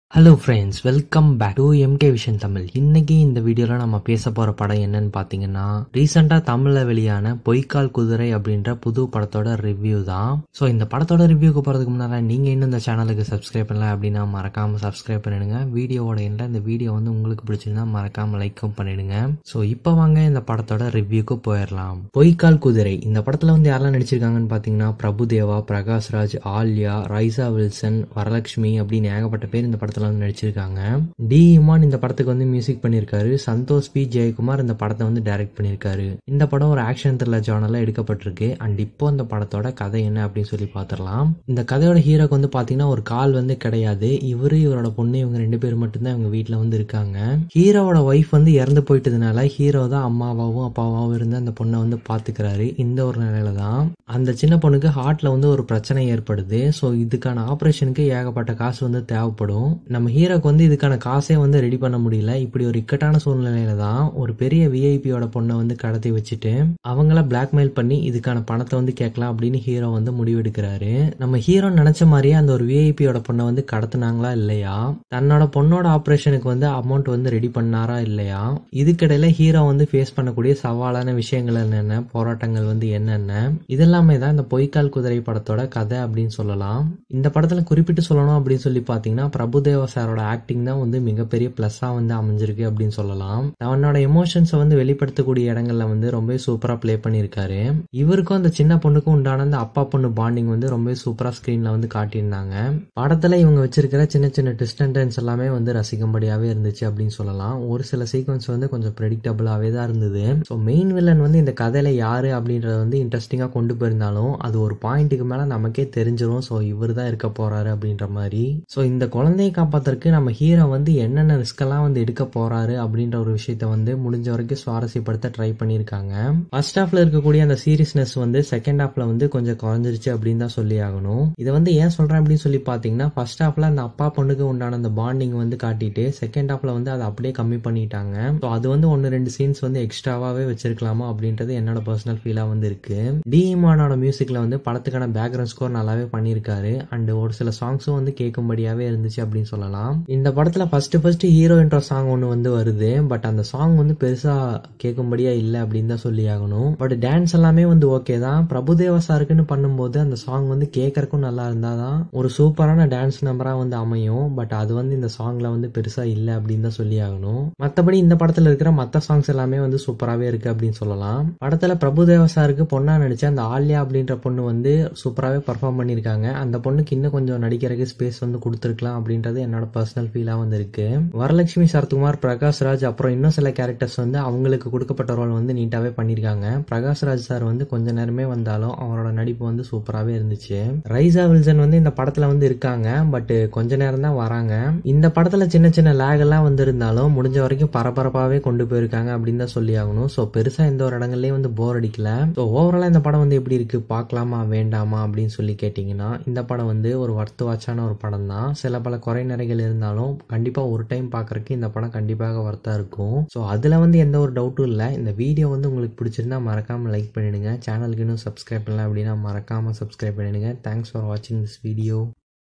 hello friends welcome back to MK vision Tamil இன்னைக்கு இந்த வீடியோவில் நம்ம பேச போகிற படம் என்னன்னு பார்த்தீங்கன்னா ரீசெண்டாக தமிழில் வெளியான பொய்க்கால் குதிரை அப்படின்ற புது படத்தோட ரிவ்யூ தான் ஸோ இந்த படத்தோட ரிவ்யூக்கு போகிறதுக்கு முன்னால் நீங்கள் இன்னும் இந்த சேனலுக்கு சப்ஸ்கிரைப் பண்ணல அப்படின்னா மறக்காமல் சப்ஸ்கிரைப் பண்ணிடுங்க வீடியோவோட எண்ணில் இந்த வீடியோ வந்து உங்களுக்கு பிடிச்சிருந்தா மறக்காமல் லைக்கும் பண்ணிடுங்க ஸோ இப்போ வாங்க இந்த படத்தோட ரிவ்யூக்கு போயிடலாம் பொய்க்கால் குதிரை இந்த படத்தில் வந்து யாரெல்லாம் நடிச்சிருக்காங்கன்னு பார்த்தீங்கன்னா பிரபுதேவா பிரகாஷ்ராஜ் ஆல்யா ரைசா வில்சன் வரலட்சுமி அப்படின்னு ஏகப்பட்ட பேர் இந்த படத்தில் வந்து நடிச்சிருக்காங்க டி இமான் இந்த படத்துக்கு வந்து மியூசிக் பண்ணியிருக்காரு சந்தோஷ் பி ஜெயக்குமார் இந்த படத்தை வந்து டைரக்ட் பண்ணியிருக்காரு இந்த படம் ஒரு ஆக்ஷன் த்ரில்லர் ஜானர்ல எடுக்கப்பட்டிருக்கு அண்ட் இப்போ இந்த படத்தோட கதை என்ன அப்படின்னு சொல்லி பார்த்துடலாம் இந்த கதையோட ஹீரோக்கு வந்து பார்த்தீங்கன்னா ஒரு கால் வந்து கிடையாது இவரு இவரோட பொண்ணு இவங்க ரெண்டு பேர் மட்டும்தான் இவங்க வீட்டில் வந்து இருக்காங்க ஹீரோவோட ஒய்ஃப் வந்து இறந்து போயிட்டதுனால ஹீரோ தான் அம்மாவாவும் அப்பாவாவும் இருந்து அந்த பொண்ணை வந்து பார்த்துக்கிறாரு இந்த ஒரு நிலையில தான் அந்த சின்ன பொண்ணுக்கு ஹார்ட்ல வந்து ஒரு பிரச்சனை ஏற்படுது ஸோ இதுக்கான ஆப்ரேஷனுக்கு ஏகப்பட்ட காசு வந்து தேவைப்படும் நம்ம ஹீரோக்கு வந்து இதுக்கான காசே வந்து ரெடி பண்ண முடியல இப்படி ஒரு இக்கட்டான சூழ்நிலையில தான் ஒரு பெரிய விஐபியோட பொண்ணை வந்து கடத்தி வச்சுட்டு அவங்கள பிளாக்மெயில் பண்ணி இதுக்கான பணத்தை வந்து கேட்கலாம் அப்படின்னு ஹீரோ வந்து முடிவெடுக்கிறாரு நம்ம ஹீரோ நினைச்ச மாதிரியே அந்த ஒரு விஐபியோட பொண்ணை வந்து கடத்துனாங்களா இல்லையா தன்னோட பொண்ணோட ஆப்ரேஷனுக்கு வந்து அமௌண்ட் வந்து ரெடி பண்ணாரா இல்லையா இதுக்கிடையில ஹீரோ வந்து ஃபேஸ் பண்ணக்கூடிய சவாலான விஷயங்கள் என்னென்ன போராட்டங்கள் வந்து என்னென்ன இதெல்லாமே தான் இந்த பொய்க்கால் குதிரை படத்தோட கதை அப்படின்னு சொல்லலாம் இந்த படத்துல குறிப்பிட்டு சொல்லணும் அப்படின்னு சொல்லி பாத்தீங்கன்னா பிரபுதேவா சாரோட ஆக்டிங் தான் வந்து மிகப்பெரிய பிளஸ்ஸா வந்து அமைஞ்சிருக்கு அப்படின்னு சொல்லலாம் அவனோட எமோஷன்ஸை வந்து வெளிப்படுத்தக்கூடிய இடங்கள்ல வந்து ரொம்ப சூப்பரா ப்ளே பண்ணியிருக்காரு இவருக்கும் அந்த சின்ன பொண்ணுக்கும் உண்டான அந்த அப்பா பொண்ணு பாண்டிங் வந்து ரொம்ப சூப்பரா ஸ்கிரீன்ல வந்து காட்டியிருந்தாங்க படத்துல இவங்க வச்சிருக்கிற சின்ன சின்ன டிஸ்டன்டன்ஸ் எல்லாமே வந்து ரசிக்கும்படியாவே இருந்துச்சு அப்படின்னு சொல்லலாம் ஒரு சில சீக்வன்ஸ் வந்து கொஞ்சம் ப்ரெடிக்டபிளாவே தான் இருந்தது ஸோ மெயின் வில்லன் வந்து இந்த கதையில யாரு அப்படின்றத வந்து இன்ட்ரெஸ்டிங்கா கொண்டு போயிருந்தாலும் அது ஒரு பாயிண்ட்டுக்கு மேல நமக்கே தெரிஞ்சிடும் ஸோ இவர் தான் இருக்க போறாரு அப்படின்ற மாதிரி ஸோ இந்த குழந்தையை காப்பாத்துறதுக்கு நம்ம ஹீரோ வந்து என்னென்ன ரிஸ்கெல்லாம் வந்து எடுக்க போறாரு அப்படின்ற ஒரு விஷயத்த வந்து முடிஞ்ச வரைக்கும் சுவாரஸ்யப்படுத்த ட்ரை பண்ணியிருக்காங்க ஃபர்ஸ்ட் ஹாஃப்ல இருக்கக்கூடிய அந்த சீரியஸ்னஸ் வந்து செகண்ட் ஹாஃப்ல வந்து கொஞ்சம் குறைஞ்சிருச்சு அப்படின்னு தான் சொல்லி ஆகணும் இதை வந்து ஏன் சொல்றேன் அப்படின்னு சொல்லி பாத்தீங்கன்னா ஃபர்ஸ்ட் ஹாஃப்ல அந்த அப்பா பொண்ணுக்கு உண்டான அந்த பாண்டிங் வந்து காட்டிட்டு செகண்ட் ஹாஃப்ல வந்து அதை அப்படியே கம்மி பண்ணிட்டாங்க ஸோ அது வந்து ஒன்னு ரெண்டு சீன்ஸ் வந்து எக்ஸ்ட்ராவாவே வச்சிருக்கலாமா அப்படின்றது என்னோட பர்சனல் ஃபீலா வந்து இருக்கு டி இமானோட மியூசிக்ல வந்து படத்துக்கான பேக்ரவுண்ட் ஸ்கோர் நல்லாவே பண்ணியிருக்காரு அண்ட் ஒரு சில சாங்ஸும் வந்து கேட்கும்படியாவே இருந்துச்சு அப்படின்னு சொல்லலாம் இந்த படத்துல first first hero intro song ஒன்று வந்து வருது பட் அந்த சாங் வந்து பெருசா கேட்கும்படியா இல்லை அப்படின்னு தான் சொல்லி ஆகணும் பட் டான்ஸ் எல்லாமே வந்து ஓகே தான் பிரபுதேவா சாருக்குன்னு பண்ணும்போது அந்த சாங் வந்து கேட்கறக்கும் நல்லா இருந்தாதான் ஒரு சூப்பரான டான்ஸ் நம்பரா வந்து அமையும் பட் அது வந்து இந்த சாங்ல வந்து பெருசா இல்லை அப்படின்னு தான் சொல்லி ஆகணும் மற்றபடி இந்த படத்துல இருக்கிற மற்ற சாங்ஸ் எல்லாமே வந்து சூப்பராகவே இருக்கு அப்படின்னு சொல்லலாம் படத்துல பிரபுதேவா சாருக்கு பொண்ணா நடிச்ச அந்த ஆல்யா அப்படின்ற பொண்ணு வந்து சூப்பராகவே பர்ஃபார்ம் பண்ணியிருக்காங்க அந்த பொண்ணுக்கு இன்னும் கொஞ்சம் நடிக்கிறதுக்கு ஸ்பேஸ் வந்து கொடுத்துருக்கலாம் அப்படின்றது என்னோட பர்சனல் ஃபீலா வந்து இருக்கு வரலட்சுமி சரத்குமார் பிரகாஷ் ராஜ் அப்புறம் இன்னும் சில கேரக்டர்ஸ் வந்து அவங்களுக்கு கொடுக்கப்பட்ட ரோல் வந்து நீட்டாவே பண்ணியிருக்காங்க பிரகாஷ் ராஜ் சார் வந்து கொஞ்ச நேரமே வந்தாலும் அவரோட நடிப்பு வந்து சூப்பராகவே இருந்துச்சு ரைசா வில்சன் வந்து இந்த படத்துல வந்து இருக்காங்க பட் கொஞ்ச நேரம் தான் வராங்க இந்த படத்துல சின்ன சின்ன லேக் எல்லாம் வந்து இருந்தாலும் முடிஞ்ச வரைக்கும் பரபரப்பாவே கொண்டு போயிருக்காங்க அப்படின்னு தான் சொல்லி ஆகணும் ஸோ பெருசா எந்த ஒரு இடங்கள்லயும் வந்து போர் அடிக்கல ஸோ ஓவராலா இந்த படம் வந்து எப்படி இருக்கு பார்க்கலாமா வேண்டாமா அப்படின்னு சொல்லி கேட்டீங்கன்னா இந்த படம் வந்து ஒரு வர்த்து வாட்சான ஒரு படம் தான் சில பல குறை நிறைகள் இருந்தாலும் கண்டிப்பா ஒரு டைம் பார்க்கறதுக்கு இந்த படம் கண்டிப்பாக வர்த்தா இருக்கும் ஸோ அதுல வந்து எந்த ஒரு டவுட்டும் இல்லை இந்த வீடியோ வந்து உங்களுக்கு பிடிச்சிருந்தா மறக்காம லைக் பண்ணிடுங்க சேனலுக்கு இன்னும் சப்ஸ்கிரைப் பண்ணல அப்படின்னா மறக்காம சப்ஸ்கிரைப் பண்ணிடுங்க தேங்க்ஸ் ஃபார் வாட்சிங் திஸ் வீடியோ